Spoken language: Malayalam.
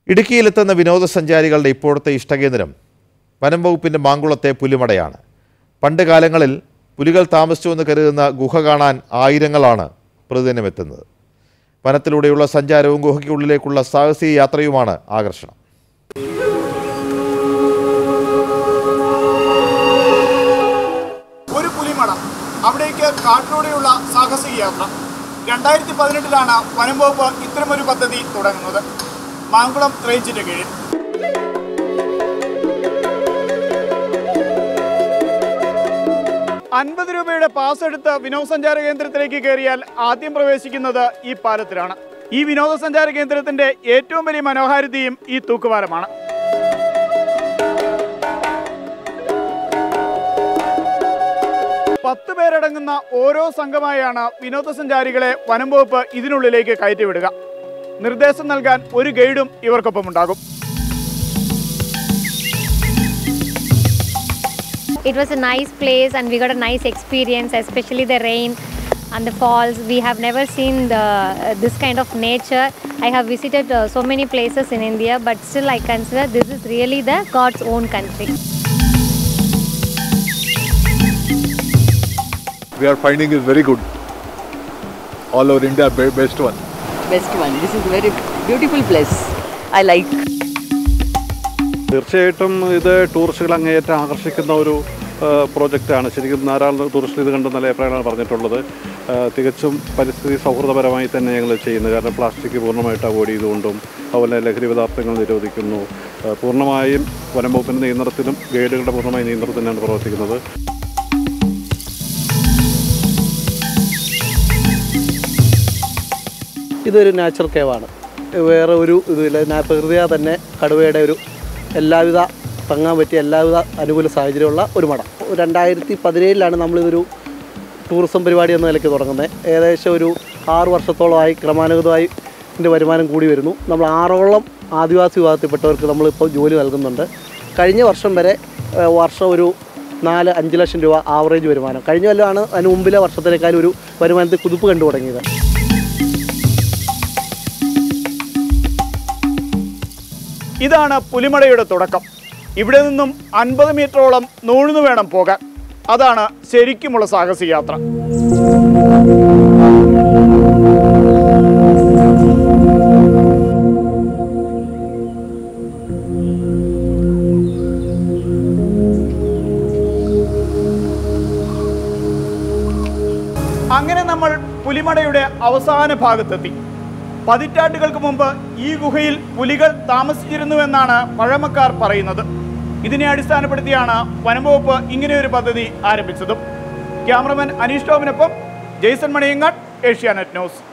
ഇടുക്കിയിലെത്തുന്ന വിനോദസഞ്ചാരികളുടെ ഇപ്പോഴത്തെ ഇഷ്ടകേന്ദ്രം വനം വകുപ്പിൻ്റെ മാങ്കുളത്തെ പുലിമടയാണ് പണ്ട് കാലങ്ങളിൽ പുലികൾ താമസിച്ചുവെന്ന് കരുതുന്ന ഗുഹ കാണാൻ ആയിരങ്ങളാണ് പ്രതിദിനം എത്തുന്നത് വനത്തിലൂടെയുള്ള സഞ്ചാരവും ഗുഹയ്ക്കുള്ളിലേക്കുള്ള സാഹസിക യാത്രയുമാണ് ആകർഷണം ഒരു പുലിമട അവിടേക്ക് കാട്ടിലൂടെയുള്ള സാഹസിക യാത്ര രണ്ടായിരത്തി പതിനെട്ടിലാണ് വനം വകുപ്പ് ഇത്തരമൊരു പദ്ധതി തുടങ്ങുന്നത് മാങ്കുളം റേഞ്ചിന്റെ കീഴിൽ അൻപത് രൂപയുടെ പാസ് എടുത്ത് വിനോദസഞ്ചാര കേന്ദ്രത്തിലേക്ക് കയറിയാൽ ആദ്യം പ്രവേശിക്കുന്നത് ഈ പാലത്തിലാണ് ഈ വിനോദസഞ്ചാര കേന്ദ്രത്തിന്റെ ഏറ്റവും വലിയ മനോഹാരിതയും ഈ തൂക്കുപാലമാണ് പത്ത് പേരടങ്ങുന്ന ഓരോ സംഘമായാണ് വിനോദസഞ്ചാരികളെ വനം വകുപ്പ് ഇതിനുള്ളിലേക്ക് കയറ്റിവിടുക നിർദ്ദേശം നൽകാൻ ഒരു ഗൈഡും ഇവർക്കൊപ്പം ഉണ്ടാകും It was a nice place and we got a nice experience, especially the rain and the falls. We have never seen the, uh, this kind of nature. I have visited uh, so many places in India, but still I consider this is really the God's own country. we are finding is very good. All over India, be- best one. best one. This is very beautiful place. I like. തീർച്ചയായിട്ടും ഇത് ടൂറിസ്റ്റുകൾ അങ്ങേയറ്റം ആകർഷിക്കുന്ന ഒരു പ്രോജക്റ്റാണ് ശരിക്കും ധാരാളം ടൂറിസ്റ്റ് ഇത് കണ്ട് നല്ല അഭിപ്രായമാണ് പറഞ്ഞിട്ടുള്ളത് ആ, തികച്ചും പരിസ്ഥിതി സൗഹൃദപരമായി തന്നെ ഞങ്ങൾ ചെയ്യുന്നത് കാരണം പ്ലാസ്റ്റിക് പൂർണ്ണമായിട്ട് അവോയ്ഡ് ചെയ്തുകൊണ്ടും അതുപോലെ ലഹരി പദാർത്ഥങ്ങൾ നിരോധിക്കുന്നു ആ, പൂർണ്ണമായും വനം വകുപ്പിൻ്റെ നിയന്ത്രണത്തിലും ഗൈഡുകളുടെ പൂർണ്ണമായ നിയന്ത്രണത്തിലാണ് പ്രവർത്തിക്കുന്നത് ഇതൊരു നാച്ചുറൽ കേവാണ് വേറെ ഒരു ഇതുമില്ല നാ- പ്രകൃതിയാ തന്നെ കടുവയുടെ ഒരു എല്ലാവിധ തങ്ങാൻ പറ്റിയ എല്ലാവിധ അനുകൂല സാഹചര്യമുള്ള ഒരു മഠം രണ്ടായിരത്തി പതിനേഴിലാണ് നമ്മളിതൊരു ടൂറിസം പരിപാടി എന്ന നിലയ്ക്ക് തുടങ്ങുന്നത് ഏകദേശം ഒരു ആറ് വർഷത്തോളമായി ക്രമാനുഗതമായി ഇതിൻ്റെ വരുമാനം കൂടി വരുന്നു നമ്മൾ ആറോളം ആദിവാസി വിഭാഗത്തിൽപ്പെട്ടവർക്ക് നമ്മളിപ്പോൾ ജോലി നൽകുന്നുണ്ട് കഴിഞ്ഞ വർഷം വരെ ഏഹ്, വർഷം ഒരു നാല് അഞ്ച് ലക്ഷം രൂപ ആവറേജ് വരുമാനം കഴിഞ്ഞ കൊല്ലമാണ് അതിന് മുമ്പിലെ വർഷത്തിനേക്കാളും ഒരു വരുമാനത്തിൽ കുതിപ്പ് കണ്ടു തുടങ്ങിയത് ഇതാണ് പുലിമടയുടെ തുടക്കം ഇവിടെ നിന്നും അൻപത് മീറ്ററോളം നൂഴ്ന്നു വേണം പോകാൻ അതാണ് ശരിക്കുമുള്ള സാഹസിക യാത്ര അങ്ങനെ നമ്മൾ പുലിമടയുടെ അവസാന ഭാഗത്തെത്തി പതിറ്റാണ്ടുകൾക്ക് മുമ്പ് ഈ ഗുഹയിൽ പുലികൾ താമസിച്ചിരുന്നുവെന്നാണ് പഴമക്കാർ പറയുന്നത് ഇതിനെ അടിസ്ഥാനപ്പെടുത്തിയാണ് വനംവകുപ്പ് ഇങ്ങനെയൊരു പദ്ധതി ആരംഭിച്ചതും ക്യാമറമാൻ അനീഷ് ടോമിനൊപ്പം ജെയ്സൺ മണിയങ്ങാട് ഏഷ്യാനെറ്റ് ന്യൂസ്